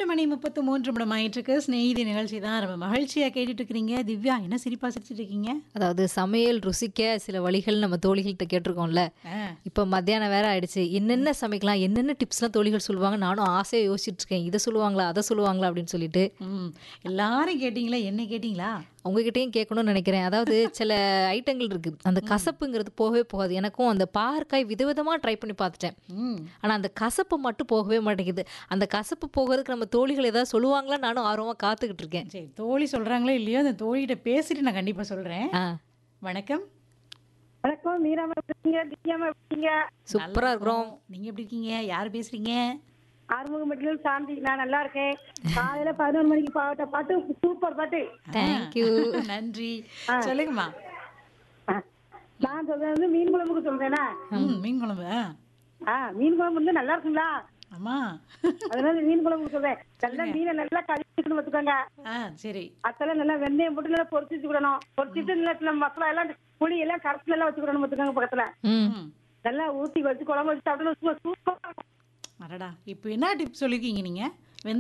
மணி முப்பத்து மூன்று நிமிடம் ஆயிட்டிருக்கு ஸ்நேகிதி நிகழ்ச்சி தான் ரொம்ப மகிழ்ச்சியாக கேட்டுட்டு இருக்கிறீங்க திவ்யா என்ன சிரிப்பா சிரிச்சிட்டு இருக்கீங்க அதாவது சமையல் ருசிக்க சில வழிகள் நம்ம தோழிகள்கிட்ட கேட்டிருக்கோம்ல ஆ, இப்போ மத்தியானம் வேற ஆயிடுச்சு என்னென்ன சமைக்கலாம் என்னென்ன டிப்ஸ்லாம் தோழிகள் சொல்லுவாங்க நானும் ஆசையாக யோசிச்சுட்டு இருக்கேன் இதை சொல்லுவாங்களா அதை சொல்லுவாங்களா அப்படின்னு சொல்லிட்டு ம் எல்லாரும் கேட்டிங்களா என்ன கேட்டிங்களா உங்ககிட்டயும் கேட்கணும்னு நினைக்கிறேன் அதாவது சில ஐட்டங்கள் இருக்கு அந்த கசப்புங்கிறது போகவே போகாது எனக்கும் அந்த பாற்காய் விதவிதமா ட்ரை பண்ணி பார்த்துட்டேன் ம் ஆனா அந்த கசப்பு மட்டும் போகவே மாட்டேங்குது அந்த கசப்பு போகிறதுக்கு நம்ம தோழிகள் ஏதாவது சொல்லுவாங்களா நானும் ஆர்வமா காத்துக்கிட்டு இருக்கேன் சரி தோழி சொல்கிறாங்களோ இல்லையோ அந்த தோழிகிட்ட பேசிட்டு நான் கண்டிப்பாக சொல்கிறேன் ஆ வணக்கம் வணக்கம் மீராமா எப்படி இருக்கீங்க திவ்யாமா எப்படி இருக்கீங்க சூப்பரா இருக்கிறோம் நீங்கள் எப்படி இருக்கீங்க யார் பேசுகிறீங்க ஆறுமுகமட்டிலும் சாந்தி நான் நல்லா இருக்கேன் காலையில பதினொரு மணிக்கு பாட்ட பாட்டு சூப்பர் பாட்டு தேங்க்யூ நன்றி சொல்லுங்கம்மா ஆ, நான் சொல்றது வந்து மீன் குழம்புக்கு சொல்றேனா ம் மீன் குழம்பு ஆ. ஆ மீன் குழம்பு வந்து நல்லா இருக்குங்களா அம்மா அதனால மீன் குழம்புக்கு சொல்றேன் நல்லா மீனை நல்லா கழுவிக்கணும் வச்சுக்கோங்க ஆ சரி அத்தெல்லாம் நல்லா வெந்தயம் போட்டு நல்லா பொரிச்சு வச்சுக்கிடணும் பொரிச்சிட்டு நல்லா சில மசாலா எல்லாம் புளி எல்லாம் கரைச்சி நல்லா வச்சுக்கிடணும் வச்சுக்கோங்க பக்கத்துல ம் ம் நல்லா ஊத்தி வச்சு குழம்பு வச்சு சாப்பிட்டு சூப்பரா இருக்கும் அடடா இப்போ என்ன டிப் சொல்லிருக்கீங்க நீங்கள்